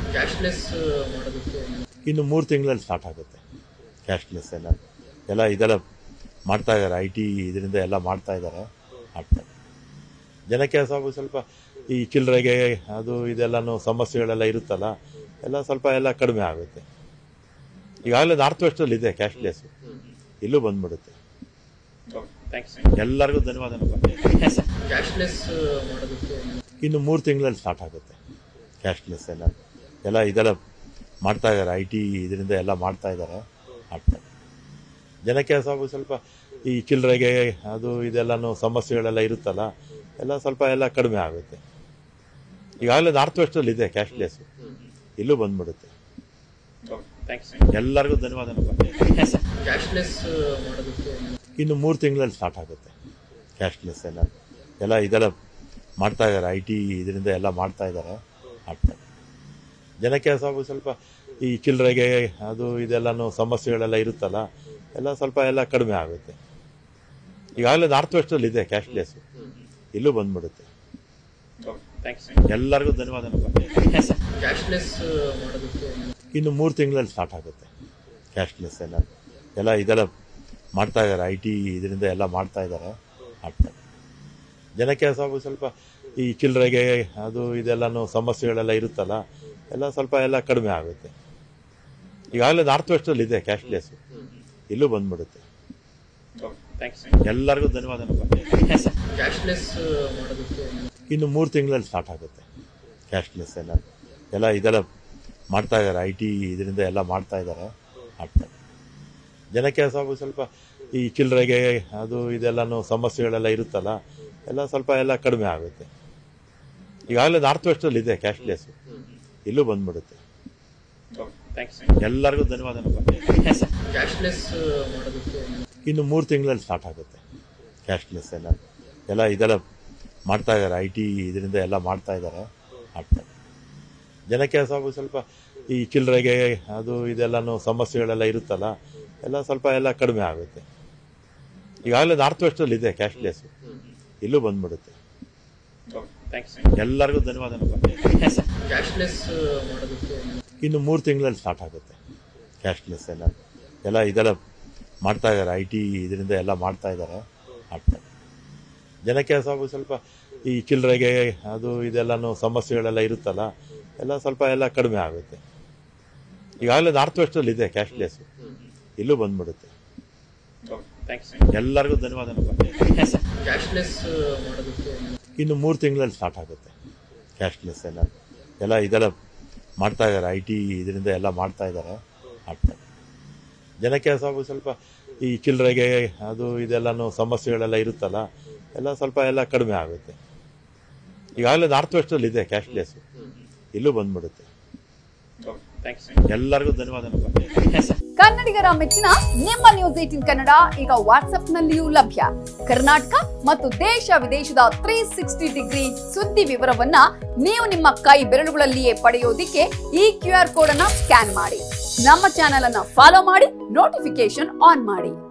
cashless ಮಾಡೋದಕ್ಕೆ ಇನ್ನು ಮೂರು ತಿಂಗಳಲ್ಲಿ ಸ್ಟಾರ್ಟ್ ಆಗುತ್ತೆ ಕ್ಯಾಶ್ಲೆಸ್ ಎಲ್ಲ ಎಲ್ಲ ಇದೆಲ್ಲ ಮಾಡ್ತಾ ಇದ್ದಾರೆ ಐ ಟಿ ಇದರಿಂದ ಎಲ್ಲ ಮಾಡ್ತಾ ಇದ್ದಾರೆ ಆಗ್ತದೆ ಜನಕ್ಕೆ ಸ್ವಲ್ಪ ಸ್ವಲ್ಪ ಈ ಚಿಲ್ಲರೆಗೆ ಅದು ಇದೆಲ್ಲನೂ ಸಮಸ್ಯೆಗಳೆಲ್ಲ ಇರುತ್ತಲ್ಲ ಎಲ್ಲ ಸ್ವಲ್ಪ ಎಲ್ಲ ಕಡಿಮೆ ಆಗುತ್ತೆ ಈಗಾಗಲೇ ನಾರ್ತ್ ವೆಸ್ಟಲ್ಲಿ ಇದೆ ಕ್ಯಾಶ್ಲೆಸ್ ಇಲ್ಲೂ ಬಂದ್ಬಿಡುತ್ತೆ ಥ್ಯಾಂಕ್ಸ್ ಎಲ್ಲರಿಗೂ ಧನ್ಯವಾದನಪ್ಪ ಕ್ಯಾಶ್ಲೆಸ್ ಮಾಡೋದಕ್ಕೆ ಇನ್ನು ಮೂರು ತಿಂಗಳಲ್ಲಿ ಸ್ಟಾರ್ಟ್ ಆಗುತ್ತೆ ಕ್ಯಾಶ್ಲೆಸ್ ಎಲ್ಲ ಎಲ್ಲ ಇದೆಲ್ಲ ಮಾಡ್ತಾ ಇದ್ದಾರೆ ಐ ಟಿ ಇದರಿಂದ ಎಲ್ಲ ಮಾಡ್ತಾ ಇದ್ದಾರೆ ಆಗ್ತದೆ ಜನಕ್ಕೆ ಸ್ವಲ್ಪ ಸ್ವಲ್ಪ ಈ ಚಿಲ್ಲರೆಗೆ ಅದು ಇದೆಲ್ಲನೂ ಸಮಸ್ಯೆಗಳೆಲ್ಲ ಇರುತ್ತಲ್ಲ ಎಲ್ಲ ಸ್ವಲ್ಪ ಎಲ್ಲ ಕಡಿಮೆ ಆಗುತ್ತೆ ಈಗಾಗಲೇ ನಾರ್ತ್ ವೆಸ್ಟಲ್ಲಿ ಇದೆ ಕ್ಯಾಶ್ಲೆಸ್ ಇಲ್ಲೂ ಬಂದ್ಬಿಡುತ್ತೆ ಥ್ಯಾಂಕ್ಸ್ ಎಲ್ಲರಿಗೂ ಧನ್ಯವಾದನಪ್ಪ ಕ್ಯಾಶ್ಲೆಸ್ ಮಾಡೋದಕ್ಕೆ ಇನ್ನು ಮೂರು ತಿಂಗಳಲ್ಲಿ ಸ್ಟಾರ್ಟ್ ಆಗುತ್ತೆ ಕ್ಯಾಶ್ಲೆಸ್ ಎಲ್ಲ ಎಲ್ಲ ಇದೆಲ್ಲ ಮಾಡ್ತಾ ಇದ್ದಾರೆ ಐ ಟಿ ಇದರಿಂದ ಎಲ್ಲ ಮಾಡ್ತಾ ಇದ್ದಾರೆ ಆಗ್ತದೆ ಜನಕ್ಕೆ ಸ್ವಲ್ಪ ಸ್ವಲ್ಪ ಈ ಚಿಲ್ಲರೆಗೆ ಅದು ಇದೆಲ್ಲನೂ ಸಮಸ್ಯೆಗಳೆಲ್ಲ ಇರುತ್ತಲ್ಲ ಎಲ್ಲ ಸ್ವಲ್ಪ ಎಲ್ಲ ಕಡಿಮೆ ಆಗುತ್ತೆ ಈಗಾಗಲೇ ನಾರ್ತ್ ವೆಸ್ಟಲ್ಲಿ ಇದೆ ಕ್ಯಾಶ್ಲೆಸ್ ಇಲ್ಲೂ ಬಂದ್ಬಿಡುತ್ತೆ ಥ್ಯಾಂಕ್ಸ್ ಎಲ್ಲರಿಗೂ ಧನ್ಯವಾದನಪ್ಪ ಕ್ಯಾಶ್ಲೆಸ್ ಮಾಡೋದಕ್ಕೆ ಇನ್ನು ಮೂರು ತಿಂಗಳಲ್ಲಿ ಸ್ಟಾರ್ಟ್ ಆಗುತ್ತೆ ಕ್ಯಾಶ್ಲೆಸ್ ಎಲ್ಲ ಎಲ್ಲ ಇದೆಲ್ಲ ಮಾಡ್ತಾ ಇದ್ದಾರೆ ಐ ಟಿ ಇದರಿಂದ ಎಲ್ಲ ಮಾಡ್ತಾ ಇದ್ದಾರೆ ಆಗ್ತದೆ ಜನಕ್ಕೆ ಸ್ವಲ್ಪ ಸ್ವಲ್ಪ ಈ ಚಿಲ್ಲರೆಗೆ ಅದು ಇದೆಲ್ಲನೂ ಸಮಸ್ಯೆಗಳೆಲ್ಲ ಇರುತ್ತಲ್ಲ ಎಲ್ಲ ಸ್ವಲ್ಪ ಎಲ್ಲ ಕಡಿಮೆ ಆಗುತ್ತೆ ಈಗಾಗಲೇ ನಾರ್ತ್ ವೆಸ್ಟಲ್ಲಿ ಇದೆ ಕ್ಯಾಶ್ಲೆಸ್ ಇಲ್ಲೂ ಬಂದ್ಬಿಡುತ್ತೆ ಥ್ಯಾಂಕ್ಸ್ ಎಲ್ಲರಿಗೂ ಧನ್ಯವಾದನಪ್ಪ ಕ್ಯಾಶ್ಲೆಸ್ ಮಾಡೋದಕ್ಕೆ ಇನ್ನು ಮೂರು ತಿಂಗಳಲ್ಲಿ ಸ್ಟಾರ್ಟ್ ಆಗುತ್ತೆ ಕ್ಯಾಶ್ಲೆಸ್ ಎಲ್ಲ ಎಲ್ಲ ಇದೆಲ್ಲ ಮಾಡ್ತಾ ಇದ್ದಾರೆ ಐ ಟಿ ಇದರಿಂದ ಎಲ್ಲ ಮಾಡ್ತಾ ಇದ್ದಾರೆ ಆಗ್ತದೆ ಜನಕ್ಕೆ ಸ್ವಲ್ಪ ಸ್ವಲ್ಪ ಈ ಚಿಲ್ಲರೆಗೆ ಅದು ಇದೆಲ್ಲನೂ ಸಮಸ್ಯೆಗಳೆಲ್ಲ ಇರುತ್ತಲ್ಲ ಎಲ್ಲ ಸ್ವಲ್ಪ ಎಲ್ಲ ಕಡಿಮೆ ಆಗುತ್ತೆ ಈಗಾಗಲೇ ನಾರ್ತ್ ವೆಸ್ಟಲ್ಲಿ ಇದೆ ಕ್ಯಾಶ್ಲೆಸ್ ಇಲ್ಲೂ ಬಂದ್ಬಿಡುತ್ತೆ ಥ್ಯಾಂಕ್ಸ್ ಎಲ್ಲರಿಗೂ ಧನ್ಯವಾದನಪ್ಪ ಕ್ಯಾಶ್ಲೆಸ್ ಮಾಡೋದಕ್ಕೆ ಇನ್ನು ಮೂರು ತಿಂಗಳಲ್ಲಿ ಸ್ಟಾರ್ಟ್ ಆಗುತ್ತೆ ಕ್ಯಾಶ್ಲೆಸ್ ಎಲ್ಲ ಎಲ್ಲ ಇದೆಲ್ಲ ಮಾಡ್ತಾ ಇದ್ದಾರೆ ಐ ಟಿ ಇದರಿಂದ ಎಲ್ಲ ಮಾಡ್ತಾ ಇದ್ದಾರೆ ಆಗ್ತದೆ ಜನಕ್ಕೆ ಸ್ವಲ್ಪ ಸ್ವಲ್ಪ ಈ ಚಿಲ್ಲರೆಗೆ ಅದು ಇದೆಲ್ಲನೂ ಸಮಸ್ಯೆಗಳೆಲ್ಲ ಇರುತ್ತಲ್ಲ ಎಲ್ಲ ಸ್ವಲ್ಪ ಎಲ್ಲ ಕಡಿಮೆ ಆಗುತ್ತೆ ಈಗಾಗಲೇ ನಾರ್ತ್ ವೆಸ್ಟಲ್ಲಿ ಇದೆ ಕ್ಯಾಶ್ಲೆಸ್ ಇಲ್ಲೂ ಬಂದ್ಬಿಡುತ್ತೆ ಥ್ಯಾಂಕ್ಸ್ ಎಲ್ಲರಿಗೂ ಧನ್ಯವಾದನಪ್ಪ ಕ್ಯಾಶ್ಲೆಸ್ ಮಾಡೋದಕ್ಕೆ ಇನ್ನು ಮೂರು ತಿಂಗಳಲ್ಲಿ ಸ್ಟಾರ್ಟ್ ಆಗುತ್ತೆ ಕ್ಯಾಶ್ಲೆಸ್ ಎಲ್ಲ ಎಲ್ಲ ಇದೆಲ್ಲ ಮಾಡ್ತಾ ಇದ್ದಾರೆ ಐ ಟಿ ಇದರಿಂದ ಎಲ್ಲ ಮಾಡ್ತಾ ಇದ್ದಾರೆ ಆಗ್ತದೆ ಜನಕ್ಕೆ ಸ್ವಲ್ಪ ಸ್ವಲ್ಪ ಈ ಚಿಲ್ಲರೆಗೆ ಅದು ಇದೆಲ್ಲನೂ ಸಮಸ್ಯೆಗಳೆಲ್ಲ ಇರುತ್ತಲ್ಲ ಎಲ್ಲ ಸ್ವಲ್ಪ ಎಲ್ಲ ಕಡಿಮೆ ಆಗುತ್ತೆ ಈಗಾಗಲೇ ನಾರ್ತ್ ವೆಸ್ಟಲ್ಲಿ ಇದೆ ಕ್ಯಾಶ್ಲೆಸ್ ಇಲ್ಲೂ ಬಂದ್ಬಿಡುತ್ತೆ ಥ್ಯಾಂಕ್ಸ್ ಎಲ್ಲರಿಗೂ ಧನ್ಯವಾದನಪ್ಪ ಕ್ಯಾಶ್ಲೆಸ್ ಮಾಡೋದಕ್ಕೆ ಇನ್ನು ಮೂರು ತಿಂಗಳಲ್ಲಿ ಸ್ಟಾರ್ಟ್ ಆಗುತ್ತೆ ಕ್ಯಾಶ್ಲೆಸ್ ಎಲ್ಲ ಎಲ್ಲ ಇದೆಲ್ಲ ಮಾಡ್ತಾ ಇದ್ದಾರೆ ಐ ಟಿ ಇದರಿಂದ ಎಲ್ಲ ಮಾಡ್ತಾ ಇದ್ದಾರೆ ಆಗ್ತದೆ ಜನಕ್ಕೆ ಸ್ವಲ್ಪ ಸ್ವಲ್ಪ ಈ ಚಿಲ್ಲರೆಗೆ ಅದು ಇದೆಲ್ಲನೂ ಸಮಸ್ಯೆಗಳೆಲ್ಲ ಇರುತ್ತಲ್ಲ ಎಲ್ಲ ಸ್ವಲ್ಪ ಎಲ್ಲ ಕಡಿಮೆ ಆಗುತ್ತೆ ಈಗಾಗಲೇ ನಾರ್ತ್ ವೆಸ್ಟಲ್ಲಿ ಇದೆ ಕ್ಯಾಶ್ಲೆಸ್ ಇಲ್ಲೂ ಬಂದ್ಬಿಡುತ್ತೆ ಥ್ಯಾಂಕ್ಸ್ ಎಲ್ಲರಿಗೂ ಧನ್ಯವಾದನಪ್ಪ ಕನ್ನಡಿಗರ ಮೆಚ್ಚಿನ ನಿಮ್ಮ ನ್ಯೂಸ್ ಏಟಿನ್ ಕನ್ನಡ ಈಗ ವಾಟ್ಸ್ಆಪ್ನಲ್ಲಿಯೂ ಲಭ್ಯ ಕರ್ನಾಟಕ ಮತ್ತು ದೇಶ ವಿದೇಶದ ತ್ರೀ ಸಿಕ್ಸ್ಟಿ ಡಿಗ್ರಿ ಸುದ್ದಿ ವಿವರವನ್ನ ನೀವು ನಿಮ್ಮ ಕೈ ಬೆರಳುಗಳಲ್ಲಿಯೇ ಪಡೆಯೋದಿಕ್ಕೆ ಈ ಕ್ಯೂ ಆರ್ ಕೋಡ್ ಅನ್ನ ಸ್ಕ್ಯಾನ್ ಮಾಡಿ ನಮ್ಮ ಚಾನೆಲ್ ಅನ್ನ ಫಾಲೋ ಮಾಡಿ ನೋಟಿಫಿಕೇಶನ್ ಆನ್ ಮಾಡಿ